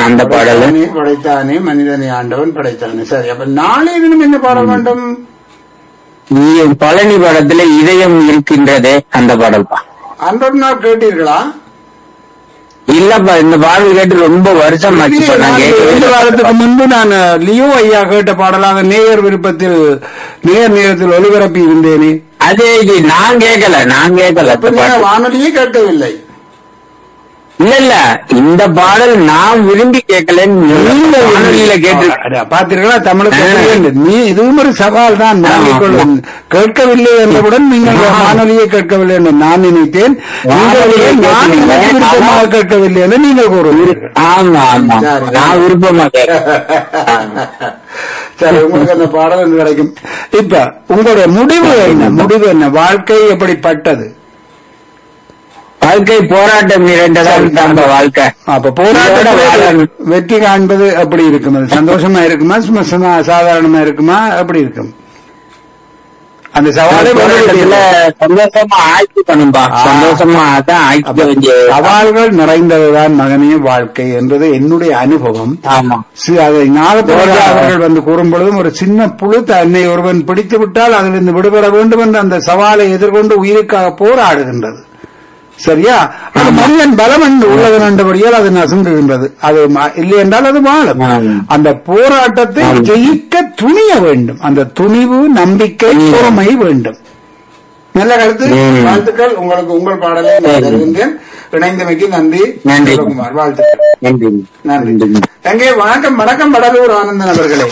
அந்த பாடல் படைத்தானே படைத்தானே மனிதனை ஆண்டவன் படைத்தானே சரி அப்ப நாளைய தினம் என்ன பாட வேண்டும் இ- பழனி படத்துல இதயம் இருக்கின்றதே அந்த பாடல் பா அன்றொரு நாள் கேட்டீர்களா இல்லப்பா இந்த பாடல் கேட்டு ரொம்ப வருஷம் ஆச்சு இப்ப நான் இரண்டு கேட்கவே வாரத்துக்கு முன்பு நான் லியோ ஐயா கேட்ட பாடலாக நேயர் விருப்பத்தில் நேயர் நேரத்தில் ஒலிபரப்பி இருந்தேனே அது இது நான் கேட்கல நான் கேட்கல அப்ப இந்த நீங்க பாட்டு. வானொலியே கேட்கவில்லை இல்ல இல்ல இந்த பாடல் நான் விரும்பி கேட்கலன்னு வானொலியில கேட்டு அட, பார்த்தீர்களா தமிழுக்கு ஆ. எப்படி என்று? நீ இதுவும் ஒரு சவால் தான் ஆமா. கேட்கவில்லை என்றவுடன் நீங்கள் ஆமா. வானொலியை கேட்கவில்லை என்று நான் நினைத்தேன் வானொலியை நீங்கள் நான் கேட்கவில்லை. எனக்கு விருப்பமாக கேட்கவில்லை என்று நீங்கள் கூறுவீர்கள் ஆமா ஆமா சரி. நான் விருப்பமா கேட்கறேன் சரி உங்களுக்கு அந்த பாடல் ஒன்று கிடைக்கும் இப்ப உங்களுடைய முடிவு என்ன முடிவு என்ன வாழ்க்கை எப்படிப்பட்டது வாழ்க்கை போராட்டம் நிறைந்ததான் நம்ம வாழ்க்கை அப்ப இதோட போராட்டம் வாழணும். வெற்றி காண்பது எப்படி இருக்கும் அது சந்தோஷமா இருக்குமா சும்மா சும்மா சாதாரணமா இருக்குமா எப்படி இருக்கும் அந்த சவாலை போராட்டத்துல வெற்றி- சந்தோஷமா ஆட்சி பண்ணும்பா ஆ. சந்தோஷமா தான் ஆட்சி அப்ப வேண்டிய சவால்கள் நிறைந்ததுதான் மகனே வாழ்க்கை என்பது என்னுடைய அனுபவம் ஆமா சி- அதை ஞாபகப்படுத்த அவர்கள் வந்து கூறும் பொழுதும் ஒரு சின்ன புழு தன்னை ஒருவன் பிடித்து விட்டால் அதிலிருந்து விடுபட வேண்டும் என்று அந்த சவாலை எதிர்கொண்டு உயிருக்காக போராடுகின்றது சரியா அது மனிதன் பலம் என்று உள்ளவன் என்றபடியால் அது நசுங்குகின்றது அது ம- இல்லை என்றால் அது வாழும் ஆமா. அந்த போராட்டத்தை ஆமா. ஜெயிக்க துணிய வேண்டும் அந்த துணிவு நம்பிக்கை ம். பொறுமை வேண்டும் நல்ல கருத்து ம். வாழ்த்துக்கள் உங்களுக்கு உங்கள் பாடலை நான் சரி. தருகின்றேன் இணைந்தமைக்கு நன்றி நன்றி. சிவகுமார் வாழ்த்துக்கள் நன்றி நன்றி எங்கே வணக்கம் வணக்கம் வடலூர் ஆனந்தன் அவர்களே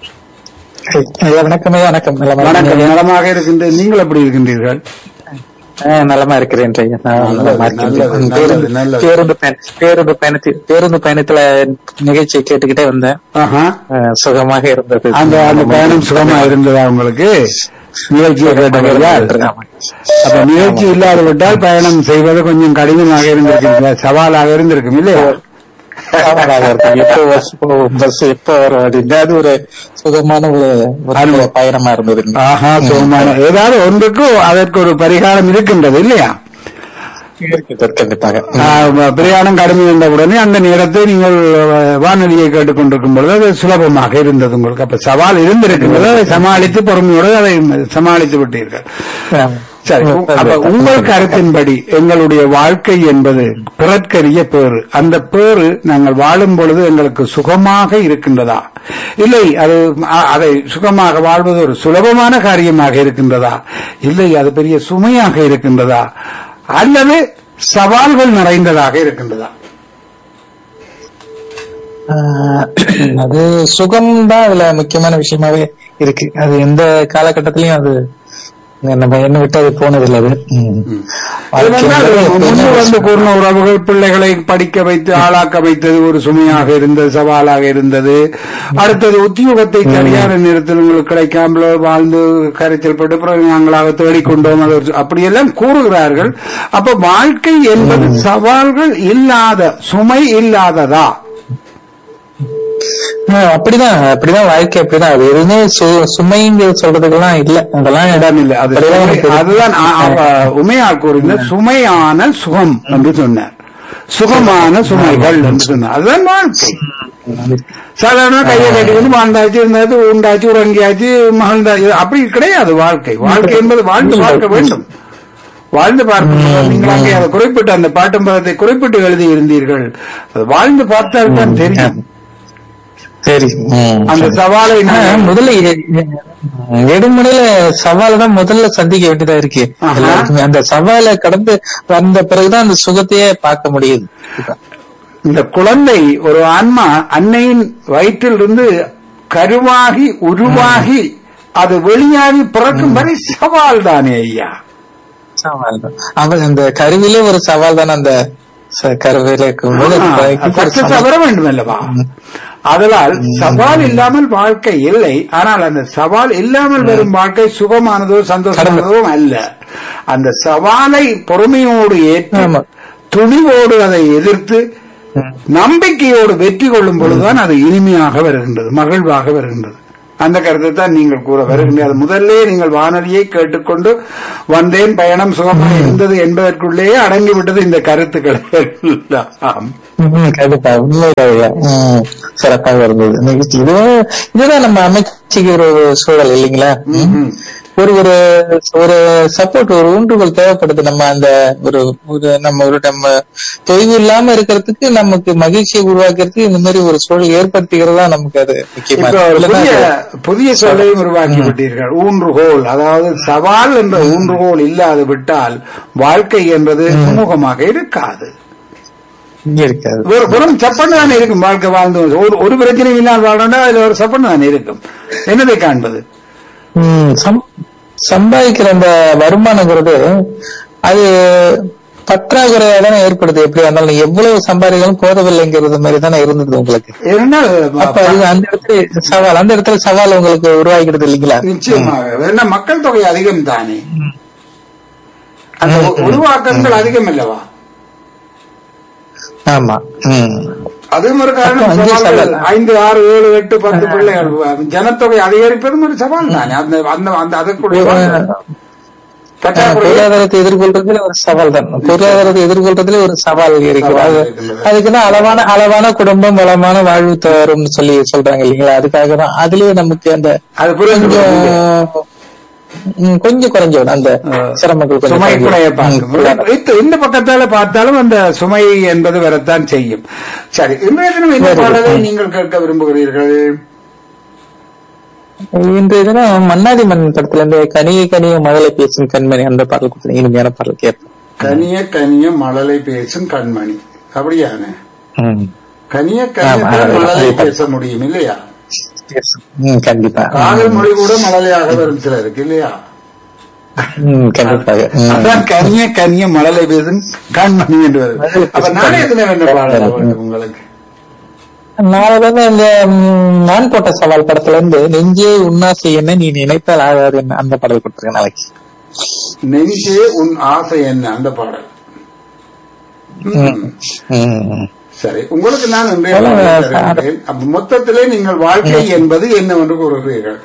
ஐயா, வணக்கம் ஐயா, வணக்கம் நலமா வணக்கம் இருக்கீங்களா? நலமாக இருக்கின்ற நீங்கள் எப்படி இருக்கின்றீர்கள் ஆ, நலமா இருக்கிறேன் ஐயா. நான் நல்லது, நலமா இருக்கின்றேன். நல்லது, பேருந்து- நல்லது. பேருந்து பயண- பேருந்து பயணத்தில் பேருந்து பயணத்துல நிகழ்ச்சியை கேட்டுக்கிட்டே வந்தேன் ஆஹா. ஆ, சுகமாக இருந்தது அந்த அந்த பயணம் சுகமா இருந்ததா உங்களுக்கு நிகழ்ச்சியை கேட்டவர்களா ஆமா. அப்ப நிகழ்ச்சி இல்லாது விட்டால் பயணம் செய்வது கொஞ்சம் கடினமாக இருந்திருக்கும் சவாலாக இருந்திருக்கும் இல்லையா சவாலாக இருக்கும். எப்போ எப்போ பஸ் எப்போ வரும் அப்படின்னு அது ஒரு சுகமான ஒரு ஒரு அனுபவம். பயணமா இருந்தது ஆஹா சுகமான ஏதாவது ஒன்றுக்கு அதற்கு ஒரு பரிகாரம் இருக்கின்றது இல்லையா இருக்கிறது கண்டிப்பாக ஆஹ், பிரயாணம் கடுமை என்ற உடனே அந்த நேரத்தை நீங்கள் அஹ், வானொலியை கேட்டுக்கொண்டிருக்கும் பொழுது அது சுலபமாக இருந்தது உங்களுக்கு அப்ப சவால் இருந்திருக்கிறது அதை சமாளித்து பொறுமையோடு அதை சமாளித்து விட்டீர்கள் ஆமா. சரி உ- அப்ப உங்கள் கருத்தின்படி எங்களுடைய வாழ்க்கை என்பது பிறற்கரிய பேறு அந்த பேறு நாங்கள் வாழும் பொழுது எங்களுக்கு சுகமாக இருக்கின்றதா இல்லை அது அ- அதை சுகமாக வாழ்வது ஒரு சுலபமான காரியமாக இருக்கின்றதா இல்லை அது பெரிய சுமையாக இருக்கின்றதா அல்லது சவால்கள் நிறைந்ததாக இருக்கின்றதா ஆஹ் அது சுகம் தான் அதுல முக்கியமான விஷயமாவே இருக்கு அது எந்த காலகட்டத்திலயும் அது நம்ம என்ன விட்டு அது போனதில்லை அது ம். ஏனென்றால் வாழ்க்கைங்கிறது முன்பு வந்து எப்பவுமே கூறின உறவுகள் பிள்ளைகளை படிக்க வைத்து ஆளாக்க வைத்தது ஒரு சுமையாக இருந்தது சவாலாக இருந்தது அடுத்தது உத்தியோகத்தை சரியான நேரத்தில் உங்களுக்கு கிடைக்காமலோ வாழ்ந்து கரைச்சல் பட்டு பிறகு நாங்களாக தேடிக்கொண்டோம் அது ஒரு- அப்படியெல்லாம் கூறுகிறார்கள் அப்ப வாழ்க்கை என்பது சவால்கள் இல்லாத சுமை இல்லாததா ஆஹ் அப்படிதான் அப்படிதான் வாழ்க்கை அப்படிதான் அது எதுவுமே சு- சுமைங்க சொல்றதுக்கெல்லாம் இல்ல அதெல்லாம் இடம் இல்லை அது அப்படிதான் சுமை- எனக்கு அதுதான் அ- அவ- உமையார் கூறின சுமையான சுகம் என்று சொன்னார் சுகமான சுமைகள் என்று சொன்னார் அதுதான் வாழ்க்கை சாதாரண கையை கட்டிக்கொண்டு வாழ்ந்தாச்சு இருந்தாச்சு உண்டாச்சு உறங்கியாச்சு மகிழ்ந்தாச்சு அப்படி கிடையாது வாழ்க்கை வாழ்க்கை என்பது வாழ்ந்து பார்க்க வேண்டும் வாழ்ந்து பார்க்க நீங்கள் அங்கே அதை குறிப்பிட்டு அந்த பாட்டும் பதத்தை குறிப்பிட்டு எழுதி இருந்தீர்கள் அது வாழ்ந்து பார்த்தால் தான் தெரியும் சரி ம். அந்த சவாலை ஆனா, நான் முதல்ல நெடுமுறையில சவாலை தான் முதல்ல சந்திக்க வேண்டியதா இருக்கு ஆஹா. எல்லாருக்குமே அந்த சவாலை கடந்து வந்த பிறகுதான் அந்த சுகத்தையே பார்க்க முடியுது இந்த குழந்தை ஒரு ஆன்மா அன்னையின் வயிற்றிலிருந்து கருவாகி உருவாகி அது வெளியாகி பிறக்கும் வரை சவால் தானே ஐயா சவால் தான். அவன் அந்த கருவிலே ஒரு சவால் தானே அந்த ச- கருவில இருக்கும்போது அது தாய்க்கு ஒரு சக்சஸ் சவால். வர வேண்டும் அல்லவா அதனால் சவால் இல்லாமல் வாழ்க்கை இல்லை ஆனால் அந்த சவால் இல்லாமல் வரும் வாழ்க்கை சுகமானதோ சந்தோஷமானதோ அல்ல அந்த சவாலை பொறுமையோடு ஏற்று ஆமா. துணிவோடு அதை எதிர்த்து நம்பிக்கையோடு வெற்றி கொள்ளும் பொழுதுதான் அது இனிமையாக வருகின்றது மகிழ்வாக வருகின்றது அந்த கருத்தை தான் நீங்கள் கூற வருகின்றது முதல்ல நீங்கள் வானொலியை கேட்டுக்கொண்டு வந்தேன் பயணம் சுகமாக இருந்தது என்பதற்குள்ளேயே அடங்கிவிட்டது இந்த கருத்துக்கள் எல்லாம். ம், கண்டிப்பா உண்மையிலேயே ம், சிறப்பாக இருந்தது நிகழ்ச்சி இது இதுதான் நம்ம அமைச்சிக்கிற ஒரு சூழல் இல்லைங்களா ம். ம். ஒரு ஒரு ஒரு சப்போர்ட் ஒரு ஊன்றுகோல் தேவைப்படுது நம்ம அந்த ஒரு ஒரு நம்ம ஒரு நம்ம தொய்வு இல்லாம இருக்கிறதுக்கு நமக்கு மகிழ்ச்சியை உருவாக்குறதுக்கு இந்த மாதிரி ஒரு சூழல் ஏற்படுத்திக்கிறதா நமக்கு அது முக்கியமா இப்ப ஒரு இருக்கு. புதிய இல்லைன்னா புதிய சொல்லையும் உருவாக்கி விட்டீர்கள் ஊன்றுகோல் அதாவது சவால் என்ற ஊன்றுகோல் இல்லாது விட்டால் வாழ்க்கை என்பது சுமூகமாக இருக்காது இங்க இருக்காது ஒரு புறம் சப்பன்னு தானே இருக்கும் வாழ்க்கை வாழ்ந்து வந்து. ஒரு ஒரு பிரச்சனையும் இல்லாமல் வாழணும்னா அதுல ஒரு சப்பன்னு தானே இருக்கும் என்னதை காண்பது ம், சம்- சம்பாதிக்கிற அந்த வருமானங்கிறது அது பற்றாக்குறையா தானே ஏற்படுது எப்படி இருந்தாலும் நீங்க எவ்வளவு சம்பாதிக்கணும் போதவில்லைங்கிறது மாதிரி தானே இருந்தது உங்களுக்கு ஏனென்றால் அப்ப அது அந்த இடத்துல சவால் அந்த இடத்துல சவால் உங்களுக்கு உருவாக்கிடுது இல்லைங்களா நிச்சயமாக ஏன்னா மக்கள் தொகை அதிகம் தானே அந்த உ- உருவாக்கங்கள் அதிகம் அல்லவா ஆமா ம். அதுவும் ஒரு காரணம் அப்ப அங்கே சவால்கள். சவால். ஐந்து ஆறு ஏழு எட்டு பத்து பிள்ளைகள் ஜனத்தொகை அதிகரிப்பதும் ஒரு சவால் தானே அந்த அந்த அந்த அதற்குரிய ஆஹ் பற்றாக்குறை பொருளாதாரத்தை எதிர்கொள்றதுல ஒரு சவால் தான் பொருளாதாரத்தை எதிர்கொள்றதுல ஒரு சவால் இருக்கு சவால் அது- இருக்குது. அதுக்குதான் அளவான அளவான குடும்பம் வளமான வாழ்வு தரும்னு சொல்லி சொல்றாங்க இல்லைங்களா அதுக்காக தான் அதுலயே நமக்கு அந்த அது புரிந்து கொஞ்சம் ம், கொஞ்சம் குறைஞ்சோம் அந்த சிரமங்கள் கொஞ்சம் சுமை குறைஞ்சு. குறைய ம், பார்க்கும் இந்த- இந்த பக்கத்தால பார்த்தாலும் அந்த சுமை என்பது வரத்தான் செய்யும் சரி இன்றைய தினம் இந்த சரி. பாடலை நீங்கள் கேட்க விரும்புகிறீர்கள் இன்றைய தினம் மன்னாதி மன்னன் படத்துல இருந்து கனிய கனிய மழலை பேசும் கண்மணி அந்த பாடல் கொடுத்தேன் இனிமையான பாடல் கேட்பேன் கனிய கனிய மழலை பேசும் கண்மணி அப்படியானே ம். கனிய ஆமா, கனிய அது- மழலை அது- பேச முடியும் இல்லையா பேசும். ம், கண்டிப்பா காதல் மொழி கூட மழலையாக வரும் சிலருக்கு இல்லையா ம், கண்டிப்பாக ம். அதான் கனிய கனிய மழலை பேசும் கண்மணி என்று வருது அப்ப நானே எத்தனை வேண்ட பாடல் வேண்டும் உங்களுக்கு நாளை வந்து இந்த ம், நான் போட்ட சவால் படத்துல இருந்து நெஞ்சே உன்னாசை என்ன நீ நினைத்தால் ஆகாது என்ன அந்த பாடல் கொடுத்துருக்கேன் நாளைக்கு நெஞ்சே உன் ஆசை என்ன அந்த பாடல் ம். ம். சரி உங்களுக்கு நான் இன்றைய சொல்லுங்க, பாடலை சார். தருகிறேன். அப்ப மொத்தத்திலே நீங்கள் வாழ்க்கை என்பது என்னவென்று கூறுகிறீர்கள்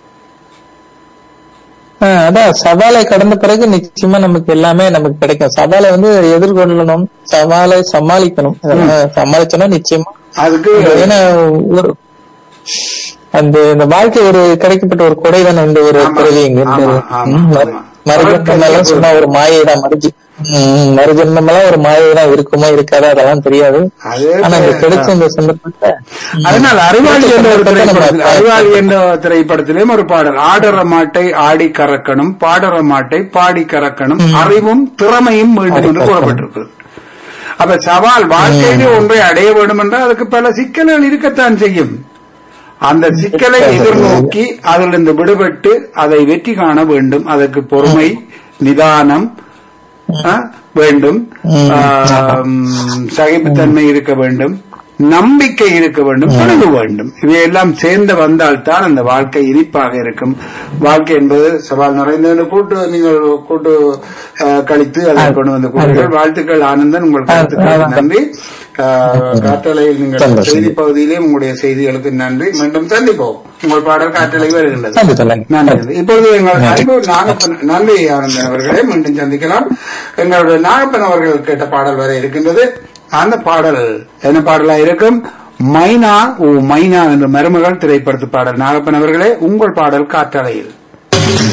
ஆ, அதான் சவாலை கடந்த பிறகு நிச்சயமா நமக்கு எல்லாமே நமக்கு கிடைக்கும் சவாலை வந்து எதிர்கொள்ளணும் சவாலை சமாளிக்கணும் அஹ், சமாளிச்சோம்னா நிச்சயமா அதுக்கு ஏன்னா ஒரு அந்த இந்த வாழ்க்கை ஒரு கிடைக்கப்பட்ட ஒரு கொடை தானே இந்த ஒரு ஆமா, பிறவி இங்க ஆமா, இந்த ஆமா, ம், மறு- ஆமா. மறுஜென்மம் எல்லாம் சும்மா ஒரு மாயை தான் மறுஜி ம், மறுஜென்மம் எல்லாம் ஒரு மாயை தான் இருக்குமோ இருக்காதா அதெல்லாம் தெரியாது அதே ஆனா இந்த கிடைச்ச இந்த சந்தர்ப்பத்தை அதனால் அறிவாளி என்ற ஒரு நம்ம திரைப்படத்தில் அறிவாளி என்ற திரைப்படத்திலேயும் ஒரு பாடல் ஆடுற மாட்டை ஆடி கறக்கணும் பாடுற மாட்டை பாடி கறக்கணும் அறிவும் திறமையும் வேண்டும் என்று கூறப்பட்டிருக்கு அப்ப சவால் வாழ்க்கையிலே ஒன்றை அடைய வேண்டும் என்றால் அதுக்கு பல சிக்கல்கள் இருக்கத்தான் செய்யும் அந்த சிக்கலை எதிர்நோக்கி அதிலிருந்து விடுபட்டு அதை வெற்றி காண வேண்டும் அதற்கு பொறுமை நிதானம் ஆ, வேண்டும் ஆம், சகிப்புத்தன்மை இருக்க வேண்டும் நம்பிக்கை இருக்க வேண்டும் பணிவு வேண்டும் இவையெல்லாம் சேர்ந்து வந்தால்தான் அந்த வாழ்க்கை இனிப்பாக இருக்கும் வாழ்க்கை என்பது சவால் நிறைந்த கூட்டு நீங்கள் கூட்டு ஆ, கழித்து அதை கொண்டு வந்து கூறுங்கள் வாழ்த்துக்கள் ஆனந்தன் உங்கள் கருத்துக்களுக்கு நன்றி ஆ, காற்றலையில் நீங்கள் சந்தோஷம். செய்தி பகுதியிலே உங்களுடைய செய்திகளுக்கு நன்றி மீண்டும் சந்திப்போம் உங்கள் பாடல் காற்றலை வருகின்றது நன்றி சொல்லுங்க நன்றி இப்பொழுது எங்கள் அன்பு நாகப்பன் நன்றி ஆனந்தன் அவர்களே மீண்டும் சந்திக்கலாம் எங்களுடைய நாகப்பன் அவர்கள் கேட்ட பாடல் வரை இருக்கின்றது அந்த பாடல் என்ன பாடலா இருக்கும் மைனா ஓ மைனா என்ற மருமகள் திரைப்படத்து பாடல் நாகப்பன் அவர்களே உங்கள் பாடல் காற்றலையில்